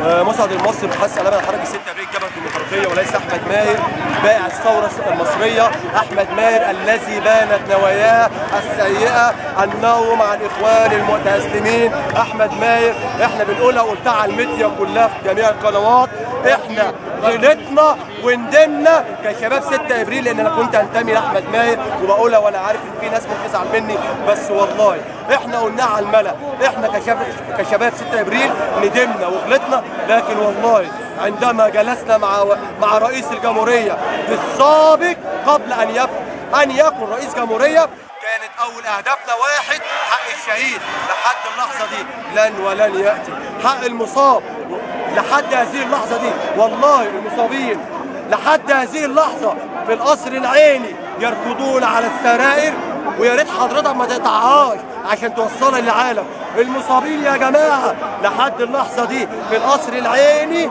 آه، مسعد المصري بحث على حركه 6 ابريل جبهه الديمقراطيه وليس احمد ماهر بائع الثوره المصريه احمد ماهر الذي بانت نواياه السيئه انه مع الاخوان المتاسلمين احمد ماهر احنا بنقولها وقلتها على الميديا كلها في جميع القنوات احنا غلطنا وندمنا كشباب 6 ابريل لان انا كنت انتمي لاحمد ماهر وبقولها وانا عارف ان في ناس ممكن تزعل مني بس والله احنا قلناها على الملا احنا كشباب كشباب 6 ابريل ندمنا وغلطنا لكن والله عندما جلسنا مع مع رئيس الجمهوريه في السابق قبل ان يكن ان يكن رئيس جمهوريه كانت اول اهدافنا واحد حق الشهيد لحد اللحظه دي لن ولن ياتي حق المصاب لحد هذه اللحظه دي والله المصابين لحد هذه اللحظه في القصر العيني يركضون على السرائر ويا ريت حضرتك ما تقطعهاش عشان توصلها للعالم المصابين يا جماعه لحد اللحظه دي في القصر العيني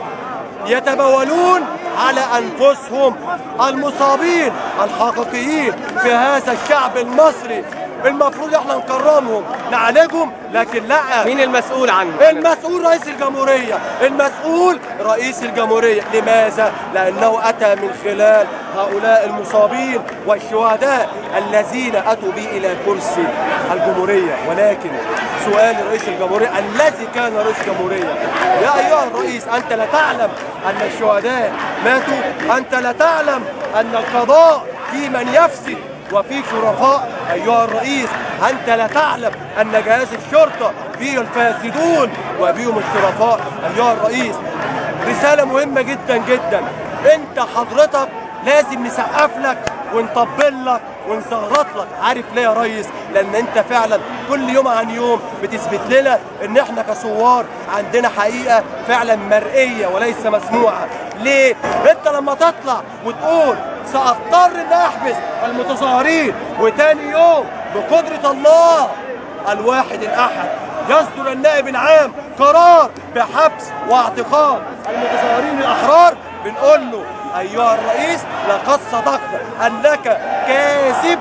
يتبولون على انفسهم المصابين الحقيقيين في هذا الشعب المصري المفروض احنا نكرمهم نعالجهم لكن لا مين المسؤول عنه؟ المسؤول رئيس الجمهورية المسؤول رئيس الجمهورية لماذا؟ لأنه أتى من خلال هؤلاء المصابين والشهداء الذين أتوا به إلى كرسي الجمهورية ولكن سؤال رئيس الجمهورية الذي كان رئيس الجمهورية يا أيها الرئيس أنت لا تعلم أن الشهداء ماتوا أنت لا تعلم أن القضاء في من يفسد وفي شرفاء أيها الرئيس أنت لا تعلم أن جهاز الشرطة فيه الفاسدون وبيهم الشرفاء أيها الرئيس رسالة مهمة جدا جدا أنت حضرتك لازم نسقف لك ونطبل لك ونزغرط لك عارف ليه يا ريس لان انت فعلا كل يوم عن يوم بتثبت لنا ان احنا كثوار عندنا حقيقه فعلا مرئيه وليس مسموعه ليه انت لما تطلع وتقول ساضطر ان احبس المتظاهرين وتاني يوم بقدره الله الواحد الاحد يصدر النائب العام قرار بحبس واعتقال المتظاهرين الاحرار بنقول له ايها الرئيس لقد صدقت انك كاذب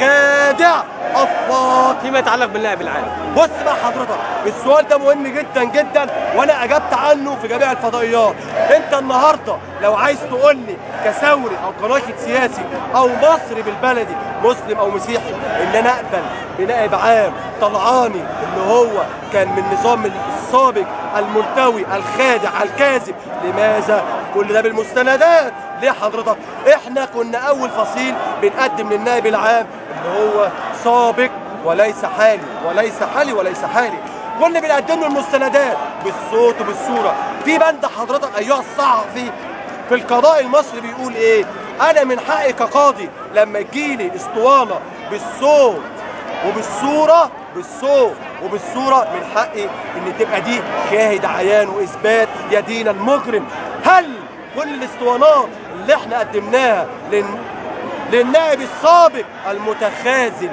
خادع افاق فيما يتعلق بالنائب العام بص بقى حضرتك السؤال ده مهم جدا جدا وانا اجبت عنه في جميع الفضائيات انت النهارده لو عايز تقول لي كثوري او كناشط سياسي او مصري بالبلدي مسلم او مسيحي ان انا اقبل بنائب عام طلعاني ان هو كان من النظام السابق الملتوي الخادع الكاذب لماذا كل ده بالمستندات ليه حضرتك احنا كنا اول فصيل بنقدم للنائب العام ان هو سابق وليس حالي وليس حالي وليس حالي كنا بنقدم له المستندات بالصوت وبالصوره في بند حضرتك ايها الصحفي في القضاء المصري بيقول ايه انا من حقي كقاضي لما تجيلي اسطوانه بالصوت وبالصوره بالصوت وبالصوره من حقي ان تبقى دي شاهد عيان واثبات يدين المجرم هل كل الاسطوانات اللي احنا قدمناها لن... للنائب السابق المتخاذل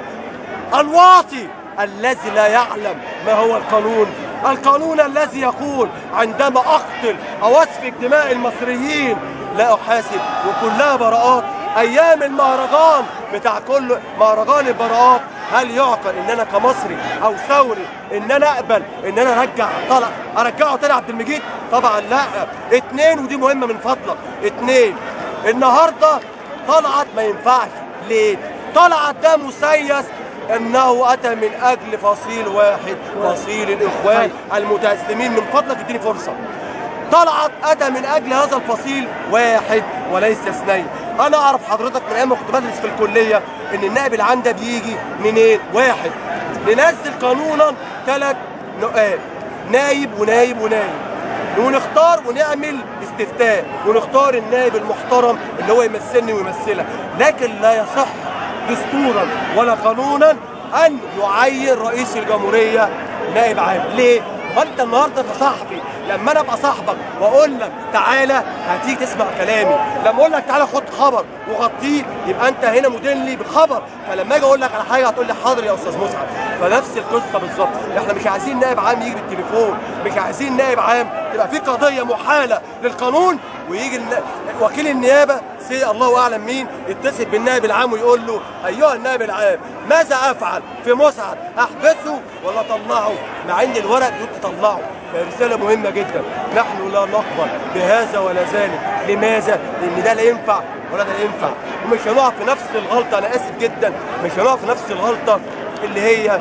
الواطي الذي لا يعلم ما هو القانون القانون الذي يقول عندما اقتل او اسفك دماء المصريين لا احاسب وكلها براءات ايام المهرجان بتاع كل مهرجان البراءات هل يعقل ان انا كمصري او ثوري ان انا اقبل ان انا ارجع طلع ارجعه تاني عبد المجيد طبعا لا اتنين ودي مهمه من فضلك اتنين النهارده طلعت ما ينفعش ليه طلعت ده مسيس انه اتى من اجل فصيل واحد فصيل الاخوان المتاسلمين من فضلك اديني فرصه طلعت اتى من اجل هذا الفصيل واحد وليس اثنين انا اعرف حضرتك من ايام ما كنت بدرس في الكليه ان النائب العام ده بيجي منين واحد ننزل قانونا ثلاث نقاب نايب ونايب ونايب ونختار ونعمل استفتاء ونختار النائب المحترم اللي هو يمثلني ويمثلك لكن لا يصح دستورا ولا قانونا ان يعين رئيس الجمهوريه نائب عام ليه ما انت النهارده كصحفي لما انا ابقى صاحبك واقول لك تعالى هتيجي تسمع كلامي لما اقول لك تعالى خد خبر وغطيه يبقى انت هنا مدين لي بخبر فلما اجي اقول لك على حاجه هتقول لي حاضر يا استاذ مسعد فنفس القصه بالظبط احنا مش عايزين نائب عام يجي بالتليفون مش عايزين نائب عام تبقى في قضيه محاله للقانون ويجي النا... وكيل النيابه سي الله اعلم مين يتصل بالنائب العام ويقول له ايها النائب العام ماذا افعل في مسعد احبسه ولا اطلعه مع ان الورق بيقول تطلعه رساله مهمه جدا نحن لا نقبل بهذا ولا ذلك لماذا لان ده لا ينفع ولا ده ينفع ومش هنقع في نفس الغلطه انا اسف جدا مش هنقع في نفس الغلطه اللي هي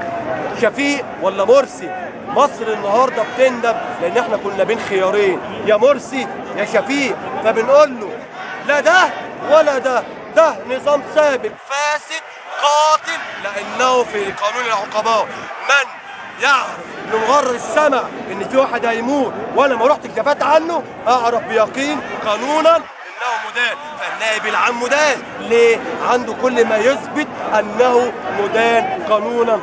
شفيق ولا مرسي مصر النهارده بتندم لان احنا كنا بين خيارين يا مرسي يا شفيق فبنقول له لا ده ولا ده ده نظام سابق فاسد قاتل لانه في قانون العقباء من يعرف لمجرد السمع ان في واحد هيموت وانا ما رحت كتبت عنه اعرف بيقين قانونا انه مدان فالنائب العام مدان ليه عنده كل ما يثبت انه مدان قانونا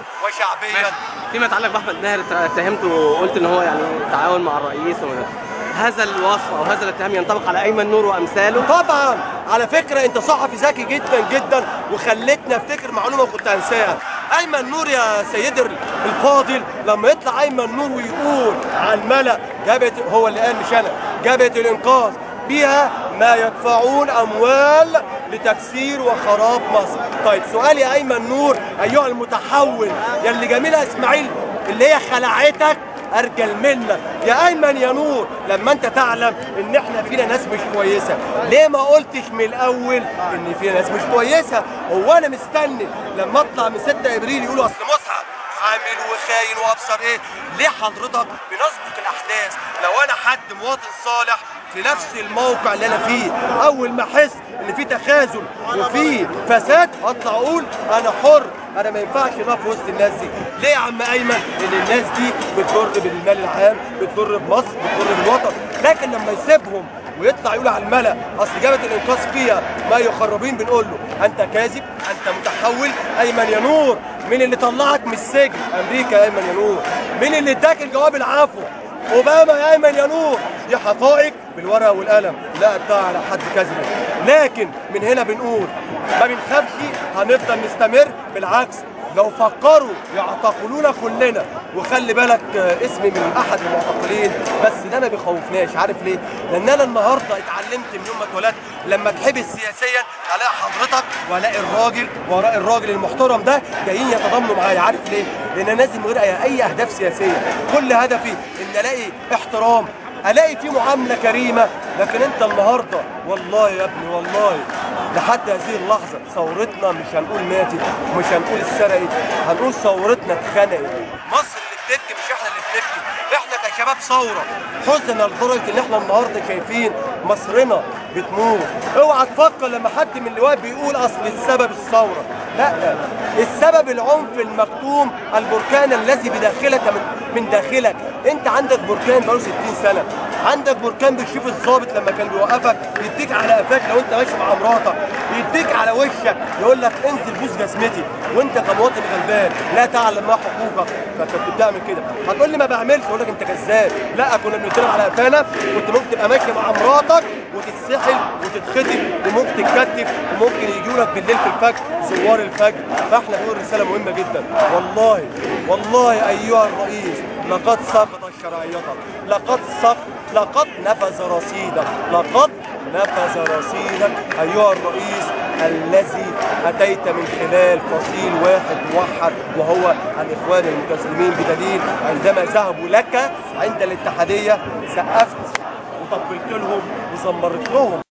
وشعبيا فيما يتعلق باحمد ماهر اتهمته وقلت ان هو يعني تعاون مع الرئيس وده. هذا الوصف او هذا الاتهام ينطبق على ايمن نور وامثاله طبعا على فكره انت صحفي ذكي جدا جدا وخلتني افتكر معلومه كنت هنساها ايمن نور يا سيدي الفاضل لما يطلع ايمن نور ويقول على الملا جبهه هو اللي قال مش انا جبهه الانقاذ بها ما يدفعون اموال لتكسير وخراب مصر طيب سؤال يا ايمن نور ايها المتحول يا اللي جميله اسماعيل اللي هي خلعتك ارجل منك يا ايمن يا نور لما انت تعلم ان احنا فينا ناس مش كويسه ليه ما قلتش من الاول ان فينا ناس مش كويسه هو انا مستني لما اطلع من 6 ابريل يقولوا اصل مصعب عامل وخاين وابصر ايه ليه حضرتك بنسبق الاحداث لو انا حد مواطن صالح في نفس الموقع اللي انا فيه اول ما احس ان في تخاذل وفي فساد اطلع اقول انا حر انا ما ينفعش اقف في وسط الناس دي ليه يا عم ايمن لان الناس دي بتضر بالمال العام بتضر بمصر بتضر بالوطن لكن لما يسيبهم ويطلع يقول على الملا اصل جبهه الانقاذ فيها ما يخربين بنقول له انت كاذب انت متحول ايمن يا نور مين اللي طلعك من السجن امريكا يا ايمن يا نور مين اللي اداك الجواب العفو اوباما يا ايمن يا نور دي حقائق بالورقه والقلم لا ادعي على حد كذب لكن من هنا بنقول ما بنخافش هنفضل نستمر بالعكس لو فكروا يعتقلونا كلنا وخلي بالك اسمي من احد المعتقلين بس ده ما بيخوفناش عارف ليه؟ لان انا النهارده اتعلمت من يوم ما اتولدت لما اتحبس سياسيا الاقي حضرتك والاقي الراجل وراء الراجل المحترم ده جايين يتضامنوا معايا عارف ليه؟ لان انا نازل من غير اي اهداف سياسيه كل هدفي ان الاقي احترام الاقي فيه معامله كريمه لكن انت النهارده والله يا ابني والله لحد هذه اللحظه ثورتنا مش هنقول ماتت ومش هنقول اتسرقت هنقول ثورتنا اتخنقت مصر اللي بتبكي مش احنا اللي بنبكي احنا كشباب ثوره حزنا لدرجه ان احنا النهارده شايفين مصرنا بتموت اوعى تفكر لما حد من اللي واقف بيقول اصل السبب الثوره لا السبب العنف المكتوم البركان الذي بداخلك من من داخلك انت عندك بركان بقاله 60 سنه عندك بركان بتشوف الظابط لما كان بيوقفك يديك على قفاك لو انت ماشي مع مراتك يديك على وشك يقول لك انزل بوس جسمتي وانت كمواطن غلبان لا تعلم ما حقوقك فانت بتعمل كده هتقول لي ما بعملش اقول لك انت كذاب لا كنا بنتكلم على قفانا كنت ممكن تبقى ماشي مع مراتك وتتسحل وتتخطف وممكن تتكتف وممكن يجوا لك بالليل في الفجر زوار الفجر فاحنا بنقول رساله مهمه جدا والله والله ايها الرئيس لقد سقط شرعيتك لقد سقط لقد نفذ رصيدك لقد نفذ رصيدك ايها الرئيس الذي اتيت من خلال فصيل واحد موحد وهو الاخوان المتسلمين بدليل عندما ذهبوا لك عند الاتحاديه سقفت وطبلت لهم وزمرت لهم